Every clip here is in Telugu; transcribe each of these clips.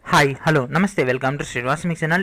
హాయ్ హలో నమస్తే వెల్కమ్ టు శ్రీనివాస్ మీ ఛానల్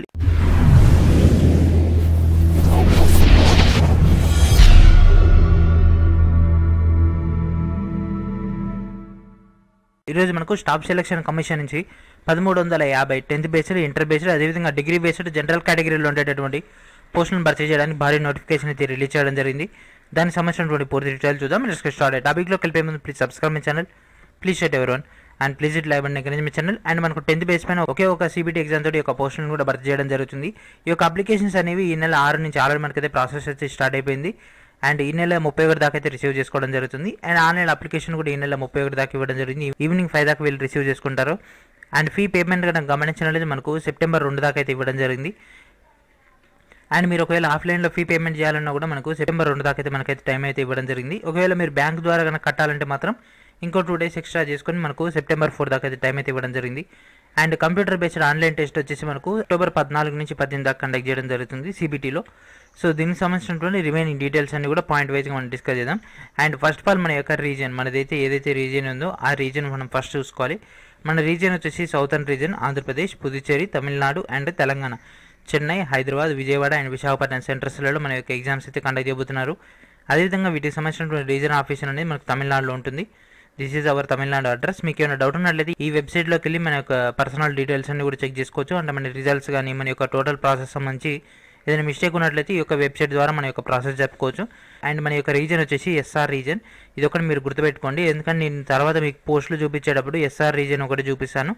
ఈరోజు మనకు స్టాఫ్ సెలక్షన్ కమిషన్ నుంచి పదమూడు వందల యాభై టెన్త్ బేస్డ్ ఇంటర్ బేస్డ్ అదేవిధంగా డిగ్రీ బేస్డ్ జనరల్ కేటగిరీలో ఉండేటటువంటి పోస్టులను భర్తీ చేయడానికి భారీ నోటిఫికేషన్ అయితే రిలీజ్ చేయడం జరిగింది దానికి సంబంధించినటువంటి పూర్తి డీటెయిల్స్ చూద్దాం లెట్స్ స్టార్ట్ టాపిక్లోకి వెళ్ళిపోయే ముందు please subscribe my channel please share every one and please it live and encourage my channel and మనకు టెన్త్ బేస్ పైన ఒకే ఒక సిబిటీ ఎగ్జామ్ తోటి ఒక పోస్టులను కూడా భర్తీ చేయడం జరుగుతుంది ఈ యొక్క అప్లికేషన్స్ అనేవి ఈ నెల ఆరు నుంచి ఆల్రెడీ మనకైతే ప్రాసెస్ అయితే స్టార్ట్ అయిపోయింది అండ్ ఈ నెల ముప్పై ఒకటి దాకా అయితే రిసీవ్ చేసుకోవడం జరుగుతుంది అండ్ ఆన్లైన్ అప్లికేషన్ కూడా ఈ నెల ముప్పై ఒకటి దాకా ఇవ్వడం జరిగింది ఈవినింగ్ ఫైవ్ దాకా వీళ్ళు రిసీవ్ చేసుకుంటారు అండ్ ఫీ పేమెంట్ కనుక గమనించినట్లయితే మనకు సెప్టెంబర్ రెండు దాకా అయితే ఇవ్వడం జరిగింది అండ్ మీరు ఒకవేళ ఆఫ్లైన్లో ఫీ పేమెంట్ చేయాలన్నా కూడా మనకు సెప్టెంబర్ రెండు దాకా అయితే మనకైతే టైం అయితే ఇవ్వడం జరిగింది ఒకవేళ మీరు బ్యాంక్ ద్వారా కనుక కట్టాలంటే మాత్రం ఇంకో టూ డేస్ ఎక్స్ట్రా చేసుకొని మనకు సెప్టెంబర్ ఫోర్ దాకా అయితే టైం అయితే ఇవ్వడం జరిగింది and computer based online test వచ్చేసి మనకు అక్టోబర్ పద్నాలుగు నుంచి పద్దెనిమిది దాకా కండక్ట్ చేయడం జరుగుతుంది సిబిటీలో సో దీనికి సంబంధించినటువంటి రిమైనింగ్ డీటెయిల్స్ అన్ని కూడా పాయింట్ వైజ్గా మనం డిస్కస్ చేద్దాం అండ్ ఫస్ట్ ఆఫ్ ఆల్ మన యొక్క రీజియన్ మనదైతే ఏదైతే రీజియన్ ఉందో ఆ రీజియన్ మనం ఫస్ట్ చూసుకోవాలి మన రీజియన్ వచ్చేసి southern region Andhra Pradesh Puducherry Tamil Nadu and Telangana Chennai Hyderabad Vijayawada and Visakhapatnam సెంటర్స్లలో మన యొక్క ఎగ్జామ్స్ అయితే కండక్ట్ చేయబోతున్నారు అదేవిధంగా వీటికి సంబంధించినటువంటి రీజన్ ఆఫీసర్ అనేది మనకు తమిళనాడులో ఉంటుంది this is our Tamil Nadu address మీకు ఏమైనా డౌట్ ఉన్నట్లయితే ఈ వెబ్సైట్లోకి వెళ్ళి మన యొక్క పర్సనల్ డీటెయిల్స్ అన్ని కూడా చెక్ చేసుకోవచ్చు అంటే మన రిజల్ట్స్ కానీ మన యొక్క టోటల్ ప్రాసెస్ సంబంధించి ఏదైనా మిస్టేక్ ఉన్నట్లయితే ఈ యొక్క వెబ్సైట్ ద్వారా మన యొక్క ప్రాసెస్ చెప్పుకోవచ్చు అండ్ మన యొక్క రీజన్ వచ్చేసి ఎస్ఆర్ రీజన్ ఇది ఒకటి మీరు గుర్తుపెట్టుకోండి ఎందుకంటే నేను తర్వాత మీకు పోస్టులు చూపించేటప్పుడు ఎస్ఆర్ రీజన్ ఒకటి చూపిస్తాను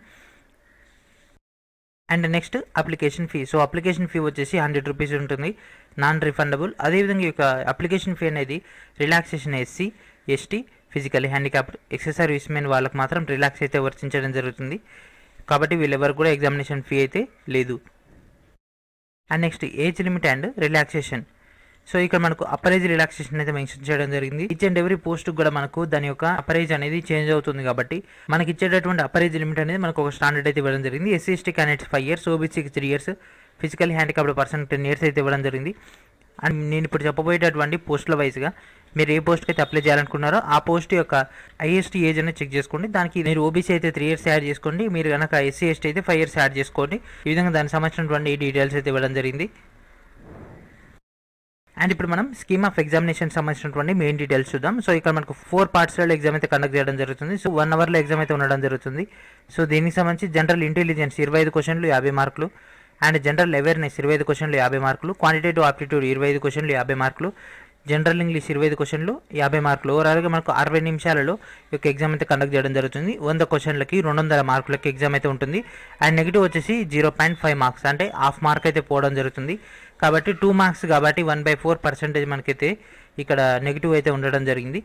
and next application fee so application fee వచ్చేసి హండ్రెడ్ రూపీస్ ఉంటుంది నాన్ రిఫండబుల్ అదేవిధంగా ఈ యొక్క అప్లికేషన్ ఫీ అనేది relaxation SC ST physical handicapped ex servicemen వాళ్ళకి మాత్రం రిలాక్స్ అయితే వర్తించడం జరుగుతుంది కాబట్టి వీళ్ళెవరు కూడా ఎగ్జామినేషన్ ఫీ అయితే లేదు and next age limit and relaxation so ఇక్కడ మనకు అపరేజ్ రిలాక్సేషన్ అయితే మెన్షన్ చేయడం జరిగింది ఈచ్ అండ్ ఎవరీ పోస్ట్ కూడా మనకు దాని యొక్క అపరేజ్ అనేది చేంజ్ అవుతుంది కాబట్టి మనకి ఇచ్చేటటువంటి అపరేజ్ లిమిట్ అనేది మనకు ఒక స్టాండర్డ్ అయితే ఇవ్వడం జరిగింది SC ST candidates five years ఓబీసీకి three years physical handicapped person ten years అయితే ఇవ్వడం జరిగింది అండ్ నేను ఇప్పుడు చెప్పబోయేటటువంటి పోస్టుల వైజ్గా మీరు ఏ పోస్ట్కి అయితే అప్లై చేయాలనుకున్నారో ఆ పోస్ట్ యొక్క ఐఎస్టీ ఏజ్ అనేది చెక్ చేసుకోండి దానికి మీరు ఓబీసీ అయితే త్రీ ఇయర్స్ యాడ్ చేసుకోండి మీరు కనుక ఎస్సీ ఎస్టీ అయితే ఫైవ్ ఇయర్స్ యాడ్ చేసుకోండి ఈ విధంగా దానికి సంబంధించినటువంటి డీటెయిల్స్ అయితే ఇవ్వడం జరిగింది అండ్ ఇప్పుడు మనం స్కీమ్ ఆఫ్ ఎగ్జామినేషన్ సంబంధించినటువంటి మెయిన్ డీటెయిల్స్ చూద్దాం సో ఇక్కడ మనకు ఫోర్ పార్ట్స్లో ఎగ్జామ్ అయితే కండక్ట్ చేయడం జరుగుతుంది సో వన్ అవర్లో ఎగ్జామ్ అయితే ఉండడం జరుగుతుంది సో దీనికి సంబంధించి జనరల్ ఇంటెలిజెన్స్ ఇరవై ఐదు క్వశ్చన్లు యాభై మార్కులు అండ్ జనరల్ అవేర్నెస్ ఇరవై ఐదు క్వశ్చన్లు యాభై మార్కులు క్వాంటిటేటివ్ ఆప్టిట్యూడ్ ఇరవై ఐదు క్వశ్చన్లు యాభై మార్కులు జనరల్ ఇంగ్లీష్ ఇరవై ఐదు క్వశ్చన్లు యాభై మార్కులు ఓవరాల్గా మనకు అరవై నిమిషాలలో ఈ యొక్క ఎగ్జామ్ అయితే కండక్ట్ చేయడం జరుగుతుంది వంద క్వశ్చన్లకి రెండు వందల మార్కులకి ఎగ్జామ్ అయితే ఉంటుంది అండ్ నెగిటివ్ వచ్చేసి జీరో పాయింట్ ఫైవ్ మార్క్స్ అంటే హాఫ్ మార్క్ అయితే పోవడం జరుగుతుంది కాబట్టి టూ మార్క్స్ కాబట్టి వన్ బై ఫోర్ పర్సెంటేజ్ మనకైతే ఇక్కడ నెగిటివ్ అయితే ఉండడం జరిగింది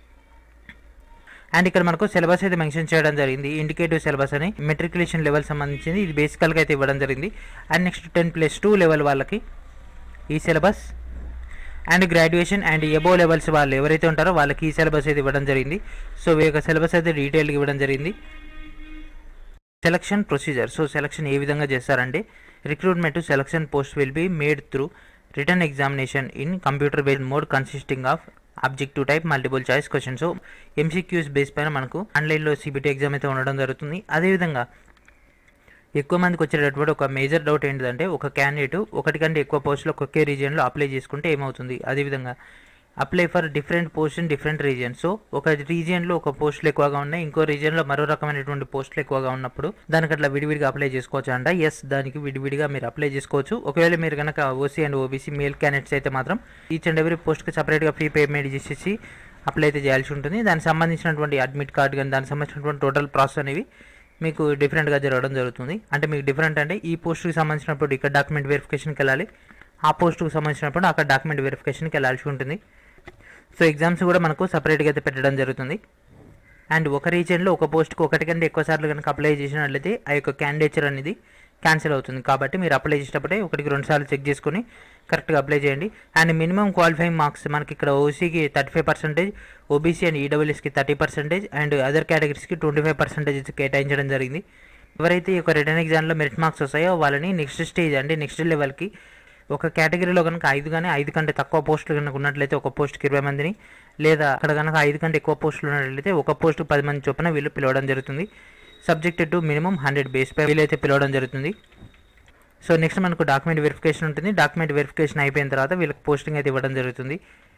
అండ్ ఇక్కడ మనకు సిలబస్ అయితే మెన్షన్ చేయడం జరిగింది ఇండికేటివ్ సిలబస్ అని మెట్రికులేషన్ లెవెల్ సంబంధించింది ఇది బేసికల్గా అయితే ఇవ్వడం జరిగింది and next ten plus two level వాళ్ళకి ఈ syllabus and graduation and above levels వాళ్ళు ఎవరైతే ఉంటారో వాళ్ళకి ఈ సిలబస్ అయితే ఇవ్వడం జరిగింది సో ఈ యొక్క సిలబస్ అయితే డీటెయిల్గా ఇవ్వడం జరిగింది సెలక్షన్ ప్రొసీజర్ సో సెలక్షన్ ఏ విధంగా చేస్తారంటే recruitment selection post will be made through written examination in computer based mode consisting of objective type multiple choice question so MCQs base పైన మనకు ఆన్లైన్లో సిబిటీ ఎగ్జామ్ అయితే ఉండడం జరుగుతుంది అదేవిధంగా ఎక్కువ మందికి వచ్చేటటువంటి ఒక మేజర్ డౌట్ ఏంటిదంటే ఒక క్యాండిడేట్ ఒకటి కంటే ఎక్కువ పోస్టులు ఒకే రీజియన్లో అప్లై చేసుకుంటే ఏమవుతుంది అదేవిధంగా apply for different post in different region so ఒక రీజియన్లో ఒక పోస్టులు ఎక్కువగా ఉన్నాయి ఇంకో రీజియన్లో మరో రకమైనటువంటి పోస్టులు ఎక్కువగా ఉన్నప్పుడు దానికి అట్లా విడివిడిగా అప్లై చేసుకోవచ్చు అంట ఎస్ దానికి విడివిడిగా మీరు అప్లై చేసుకోవచ్చు ఒకవేళ మీరు కనుక OC and OBC male candidates అయితే మాత్రం ఈచ్ అండ్ ఎవరీ పోస్ట్కి సపరేట్గా ఫీ పేమెంట్ చేసేసి అప్లై అయితే చేయాల్సి ఉంటుంది దానికి సంబంధించినటువంటి అడ్మిట్ కార్డ్ కానీ దానికి సంబంధించినటువంటి టోటల్ ప్రాసెస్ అనేవి మీకు డిఫరెంట్గా జరగడం జరుగుతుంది అంటే మీకు డిఫరెంట్ అంటే ఈ పోస్ట్కి సంబంధించినప్పుడు ఇక్కడ డాక్యుమెంట్ వెరిఫికేషన్కి వెళ్ళాలి ఆ పోస్ట్కి సంబంధించినప్పుడు అక్కడ డాక్యుమెంట్ వెరిఫికేషన్కి వెళ్ళాల్సి ఉంటుంది సో ఎగ్జామ్స్ కూడా మనకు సపరేట్గా అయితే పెట్టడం జరుగుతుంది అండ్ ఒక రీజియన్లో ఒక పోస్ట్కి ఒకటి కంటే ఎక్కువ సార్లు కనుక అప్లై చేసినట్లయితే ఆ యొక్క క్యాండిడేచర్ అనేది క్యాన్సిల్ అవుతుంది కాబట్టి మీరు అప్లై చేసేటప్పుడే ఒకటికి రెండు సార్లు చెక్ చేసుకొని కరెక్ట్గా అప్లై చేయండి అండ్ మినిమం క్వాలిఫైయింగ్ మార్క్స్ మనకి ఇక్కడ ఓసీకి thirty five percentage OBC and ఈడబ్ల్యూఎస్కి థర్టీ పర్సెంటేజ్ అండ్ అదర్ కేటగిరీస్కి ట్వంటీ ఫైవ్ పర్సెంటేజ్ కేటాయించడం జరిగింది ఎవరైతే ఈ యొక్క రిటర్న్ ఎగ్జామ్లో మెరిట్ మార్క్స్ వస్తాయో వాళ్ళని నెక్స్ట్ స్టేజ్ అంటే నెక్స్ట్ లెవెల్కి ఒక కేటగిరీలో కనుక ఐదు కానీ ఐదు కంటే తక్కువ పోస్టులు కనుక ఉన్నట్లయితే ఒక పోస్ట్కి ఇరవై మందిని లేదా అక్కడ కనుక ఐదు కంటే ఎక్కువ పోస్టులు ఉన్నట్లయితే ఒక పోస్టు పది మంది చొప్పున వీళ్ళు పిలవడం జరుగుతుంది subjected to minimum hundred base పై వీలైతే పిలవడం జరుగుతుంది సో నెక్స్ట్ మనకు డాక్యుమెంట్ వెరిఫికేషన్ ఉంటుంది డాక్యుమెంట్ వెరిఫికేషన్ అయిపోయిన తర్వాత వీళ్ళకి పోస్టింగ్ అయితే ఇవ్వడం జరుగుతుంది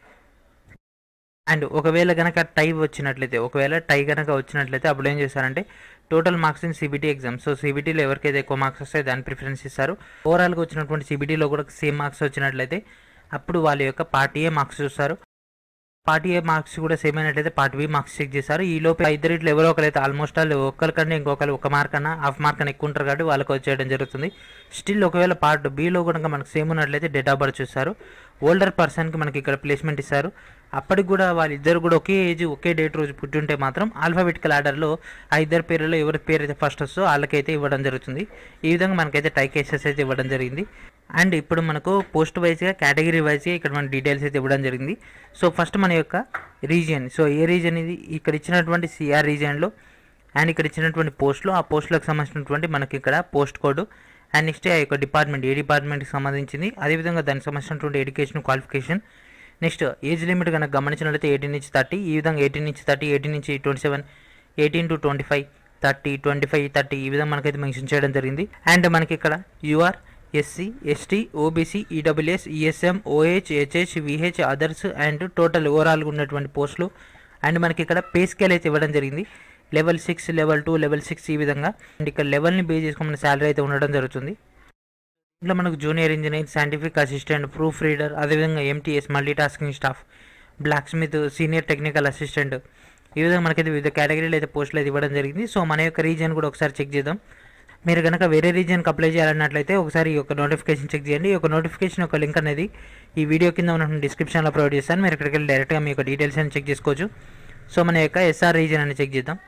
అండ్ ఒకవేళ కనుక టై వచ్చినట్లయితే ఒకవేళ టై కనుక వచ్చినట్లయితే అప్పుడు ఏం చేస్తారంటే total marks in CBT exam so సిబిటీలో ఎవరికైతే ఎక్కువ మార్క్స్ వస్తాయో దాని ప్రిఫరెన్స్ ఇస్తారు ఓవరాల్గా వచ్చినటువంటి సిబిటీలో కూడా సేమ్ మార్క్స్ వచ్చినట్లయితే అప్పుడు వాళ్ళ యొక్క పార్ట్ ఏ మార్క్స్ చూస్తారు పార్ట్ ఏ మార్క్స్ కూడా సేమ్ అయినట్లయితే పార్ట్ బి మార్క్స్ చెక్ చేస్తారు ఈ లోపు ఇద్దరిట్లో ఎవరో ఒకరైతే ఆల్మోస్ట్ ఆల్ ఒక్కరికంటే ఇంకొకరు ఒక మార్క్ అన్న హాఫ్ మార్క్ అని ఎక్కువ ఉంటారు కాబట్టి వాళ్ళకి వచ్చేయడం జరుగుతుంది స్టిల్ ఒకవేళ పార్ట్ బిలో కనుక మనకు సేమ్ ఉన్నట్లయితే డేట్ ఆఫ్ బర్త్ చూస్తారు ఓల్డర్ పర్సన్కి మనకి ఇక్కడ ప్లేస్మెంట్ ఇస్తారు అప్పటికి కూడా వాళ్ళిద్దరు కూడా ఒకే ఏజ్ ఒకే డేట్ రోజు పుట్టి ఉంటే మాత్రం ఆల్ఫాబెటికల్ ఆర్డర్లో ఆ ఇద్దరు పేర్లలో ఎవరి పేరు అయితే ఫస్ట్ వస్తుందో వాళ్ళకైతే ఇవ్వడం జరుగుతుంది ఈ విధంగా మనకైతే టై కేసెస్ అయితే ఇవ్వడం జరిగింది అండ్ ఇప్పుడు మనకు పోస్ట్ వైజ్గా కేటగిరీ వైజ్గా ఇక్కడ మన డీటెయిల్స్ అయితే ఇవ్వడం జరిగింది సో ఫస్ట్ మన యొక్క రీజియన్ సో ఏ రీజియన్ ఇది ఇక్కడ ఇచ్చినటువంటి సిఆర్ రీజియన్లో అండ్ ఇక్కడ ఇచ్చినటువంటి పోస్ట్లో ఆ పోస్టులకు సంబంధించినటువంటి మనకి ఇక్కడ పోస్ట్ కోడ్ అండ్ నెక్స్ట్ ఆ యొక్క డిపార్ట్మెంట్ ఏ డిపార్ట్మెంట్కి సంబంధించింది అదేవిధంగా దానికి సంబంధించినటువంటి education qualification next age limit కనుక గమనించినట్లయితే ఎయిటీన్ నుంచి థర్టీ ఈ విధంగా ఎయిటీన్ నుంచి థర్టీ ఎయిటీన్ నుంచి twenty seven eighteen to twenty five thirty twenty five thirty ఈ విధంగా మనకైతే మెన్షన్ చేయడం జరిగింది అండ్ మనకి ఇక్కడ UR SC ST OBC EWS ESM OH HH VH others and total ఓవరాల్గా ఉన్నటువంటి పోస్టులు అండ్ మనకి ఇక్కడ పే స్కేల్ అయితే ఇవ్వడం జరిగింది level six level two level six ఈ విధంగా అండ్ ఇక్కడ లెవెల్ని బేస్ చేసుకుని మన శాలరీ అయితే ఉండడం జరుగుతుంది ఇంట్లో మనకు junior engineer scientific assistant proof reader అదేవిధంగా MTS multi tasking staff blacksmith senior technical assistant ఈ విధంగా మనకైతే వివిధ కేటగిరీలు అయితే పోస్టులు అయితే ఇవ్వడం జరిగింది సో మన యొక్క రీజియన్ కూడా ఒకసారి చెక్ చేద్దాం మీరు కనుక వేరే రీజియన్కి అప్లై చేయాలన్నట్లయితే ఒకసారి ఈ యొక్క నోటిఫికేషన్ చెక్ చేయండి ఈ యొక్క నోటిఫికేషన్ యొక్క లింక్ అనేది ఈ వీడియో కింద ఉన్న డిస్క్రిప్షన్లో ప్రొవైడ్ చేస్తాను మీరు ఇక్కడికి వెళ్ళి డైరెక్ట్గా మీ యొక్క డీటెయిల్స్ అని చెక్ చేసుకోవచ్చు సో మన యొక్క ఎస్ఆర్ రీజియన్ అని చెక్ చేద్దాం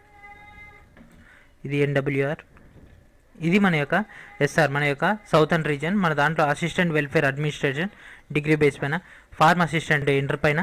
ఇది ఎన్డబ్ల్యూఆర్ ఇది మన యొక్క ఎస్ఆర్ మన యొక్క సౌతర్న్ రీజియన్ మన దాంట్లో assistant welfare administration degree base పైన ఫార్మ్ అసిస్టెంట్ ఇంటర్ పైన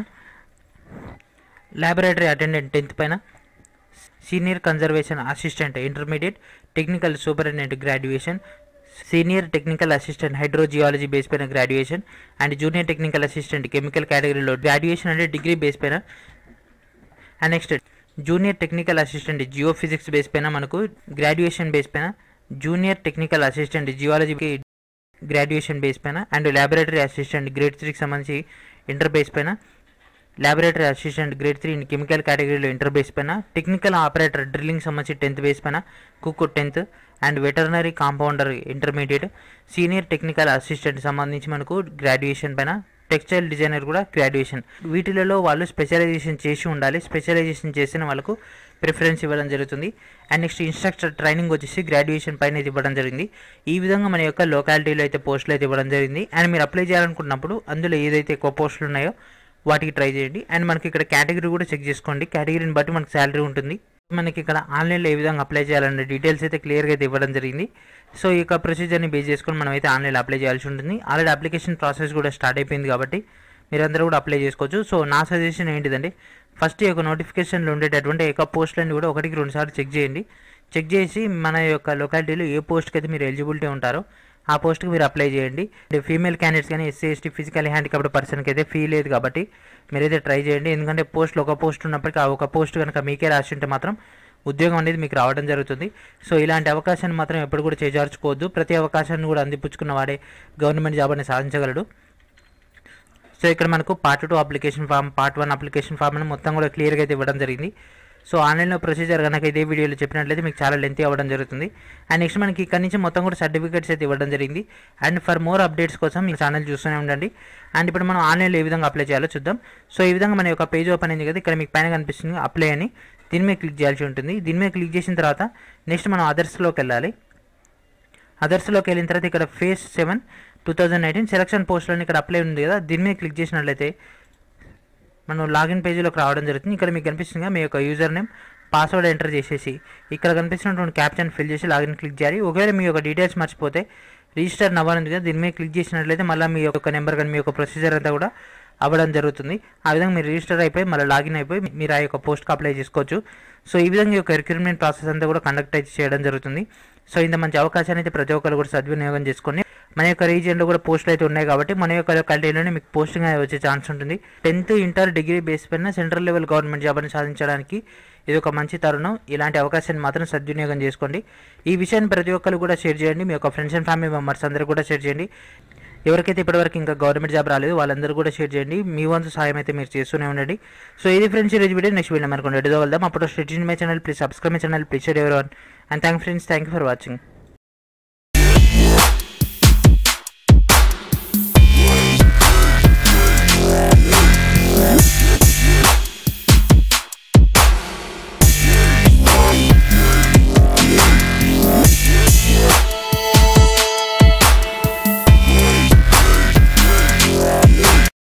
ల్యాబొరేటరీ అటెండెంట్ టెన్త్ పైన senior conservation assistant intermediate technical superintendent graduation senior technical assistant hydrogeology base పైన graduation and junior technical assistant chemical కేటగిరీలో గ్రాడ్యుయేషన్ అంటే డిగ్రీ బేస్ పైన and next junior technical assistant geophysics base పైన మనకు గ్రాడ్యుయేషన్ బేస్ పైన జూనియర్ టెక్నికల్ అసిస్టెంట్ జియాలజీకి గ్రాడ్యుయేషన్ బేస్ పైన అండ్ ల్యాబొరేటరీ అసిస్టెంట్ గ్రేడ్ త్రీకి సంబంధించి ఇంటర్ బేస్ పైన laboratory assistant grade three in chemical కేటగిరీలో ఇంటర్ బేస్ పైన టెక్నికల్ ఆపరేటర్ డ్రిల్లింగ్ సంబంధించి టెన్త్ బేస్ పైన cook tenth and veterinary compounder intermediate senior technical assistant సంబంధించి మనకు గ్రాడ్యుయేషన్ పైన టెక్స్టైల్ డిజైనర్ కూడా గ్రాడ్యుయేషన్ వీటిలలో వాళ్ళు స్పెషలైజేషన్ చేసి ఉండాలి స్పెషలైజేషన్ చేసిన వాళ్ళకు ప్రిఫరెన్స్ ఇవ్వడం జరుగుతుంది అండ్ నెక్స్ట్ ఇన్స్ట్రక్టర్ ట్రైనింగ్ వచ్చేసి గ్రాడ్యుయేషన్ పైన ఇది ఇవ్వడం జరిగింది ఈ విధంగా మన యొక్క లొకాలిటీలో అయితే పోస్టులు అయితే ఇవ్వడం జరిగింది అండ్ మీరు అప్లై చేయాలనుకున్నప్పుడు అందులో ఏదైతే ఎక్కువ పోస్టులు ఉన్నాయో వాటికి ట్రై చేయండి అండ్ మనకి ఇక్కడ కేటగిరీ కూడా చెక్ చేసుకోండి కేటగిరీని బట్టి మనకి శాలరీ ఉంటుంది మనకి ఇక్కడ ఆన్లైన్లో ఏ విధంగా అప్లై చేయాలనే డీటెయిల్స్ అయితే క్లియర్గా అయితే ఇవ్వడం జరిగింది సో ఈ యొక్క ప్రొసీజర్ని బేస్ చేసుకొని మనం అయితే ఆన్లైన్లో అప్లై చేయాల్సి ఉంటుంది ఆల్రెడీ అప్లికేషన్ ప్రాసెస్ కూడా స్టార్ట్ అయిపోయింది కాబట్టి మీరందరూ కూడా అప్లై చేసుకోవచ్చు సో నా సజెషన్ ఏంటిదంటే ఫస్ట్ ఈ యొక్క నోటిఫికేషన్లో ఉండేటటువంటి యొక్క పోస్టులన్నీ కూడా ఒకటికి రెండు సార్లు చెక్ చేయండి చెక్ చేసి మన యొక్క లొకాలిటీలో ఏ పోస్ట్కి అయితే మీరు ఎలిజిబిలిటీ ఉంటారో ఆ పోస్ట్కి మీరు అప్లై చేయండి ఫీమేల్ క్యాండిడేట్స్ కానీ ఎస్సీ ఎస్టీ ఫిజికల్ హ్యాండిక్యాప్డ్ పర్సన్కి అయితే ఫీ లేదు కాబట్టి మీరైతే ట్రై చేయండి ఎందుకంటే పోస్ట్లో ఒక పోస్ట్ ఉన్నప్పటికీ ఆ ఒక పోస్ట్ కనుక మీకే రాసి ఉంటే మాత్రం ఉద్యోగం అనేది మీకు రావడం జరుగుతుంది సో ఇలాంటి అవకాశాన్ని మాత్రం ఎప్పుడు కూడా చేజార్చుకోవద్దు ప్రతి అవకాశాన్ని కూడా అందిపుచ్చుకున్న వాడే గవర్నమెంట్ జాబ్ అనేది సాధించగలడు సో ఇక్కడ మనకు part two application form part one application form అని మొత్తం కూడా క్లియర్గా అయితే ఇవ్వడం జరిగింది సో ఆన్లైన్లో ప్రొసీజర్ కనుక ఇదే వీడియోలో చెప్పినట్లయితే మీకు చాలా లెంతీ అవ్వడం జరుగుతుంది అండ్ నెక్స్ట్ మనకి ఇక్కడ నుంచి మొత్తం కూడా సర్టిఫికేట్స్ అయితే ఇవ్వడం జరిగింది అండ్ ఫర్ మోర్ అప్డేట్స్ కోసం మీ ఛానల్ చూస్తూనే ఉండండి అండ్ ఇప్పుడు మనం ఆన్లైన్లో ఏ విధంగా అప్లై చేయాలో చూద్దాం సో ఈ విధంగా మన యొక్క పేజ్ ఓపెన్ అయింది కదా ఇక్కడ మీకు పైన కనిపిస్తుంది అప్లై అని దీని మీద క్లిక్ చేయాల్సి ఉంటుంది దీని మీద క్లిక్ చేసిన తర్వాత నెక్స్ట్ మనం అదర్స్లోకి వెళ్ళాలి అదర్స్లోకి వెళ్ళిన తర్వాత ఇక్కడ phase seven two thousand nineteen selection పోస్ట్లోని ఇక్కడ అప్లై ఉంది కదా దీని మీద క్లిక్ చేసినట్లయితే మనం లాగిన్ పేజీలోకి రావడం జరుగుతుంది ఇక్కడ మీకు కనిపిస్తుంది మీ యొక్క యూజర్ నేమ్ పాస్వర్డ్ ఎంటర్ చేసేసి ఇక్కడ కనిపిస్తున్నటువంటి క్యాప్షన్ ఫిల్ చేసి లాగిన్ క్లిక్ చేయాలి ఒకవేళ మీ యొక్క డీటెయిల్స్ మర్చిపోతే రిజిస్టర్ నవ్వాలి కదా దీని మీద క్లిక్ చేసినట్లయితే మళ్ళీ మీ యొక్క నెంబర్ కానీ మీ యొక్క ప్రొసీజర్ అంతా కూడా అవ్వడం జరుగుతుంది ఆ విధంగా మీరు రిజిస్టర్ అయిపోయి మళ్ళీ లాగిన్ అయిపోయి మీరు ఆ యొక్క పోస్ట్కి అప్లై చేసుకోవచ్చు సో ఈ విధంగా ఈ యొక్క రిక్రూట్మెంట్ ప్రాసెస్ అంతా కూడా కండక్ట్ అయితే చేయడం జరుగుతుంది సో ఇంత మంచి అవకాశాన్ని అయితే ప్రతి ఒక్కరు కూడా సద్వినియోగం చేసుకొని మన యొక్క రీజియన్లో కూడా పోస్టులు అయితే ఉన్నాయి కాబట్టి మన యొక్క లొకాలిటీలోనే మీకు పోస్టింగ్ అనేది వచ్చే ఛాన్స్ ఉంటుంది టెన్త్ ఇంటర్ డిగ్రీ బేస్ పైన సెంట్రల్ లెవెల్ గవర్నమెంట్ జాబ్ని సాధించడానికి ఇది ఒక మంచి తరుణం ఇలాంటి అవకాశాన్ని మాత్రం సద్వినియోగం చేసుకోండి ఈ విషయాన్ని ప్రతి ఒక్కరు కూడా షేర్ చేయండి మీ యొక్క ఫ్రెండ్స్ అండ్ ఫ్యామిలీ మెంబర్స్ అందరూ కూడా షేర్ చేయండి ఎవరికైతే ఇప్పటివరకు ఇంకా గవర్నమెంట్ జాబ్ రాలేదు వాళ్ళందరూ కూడా షేర్ చేయండి మీ వంతు సాయం అయితే మీరు చేస్తూనే ఉండండి సో ఇది ఫ్రెండ్స్ ఈరోజు వీడియో నెక్స్ట్ వీడియో మనకు ఎడుదో వెళ్దాం అప్పుడు state my channel please subscribe my channel please share ఎవరి and thank friends thank you for watching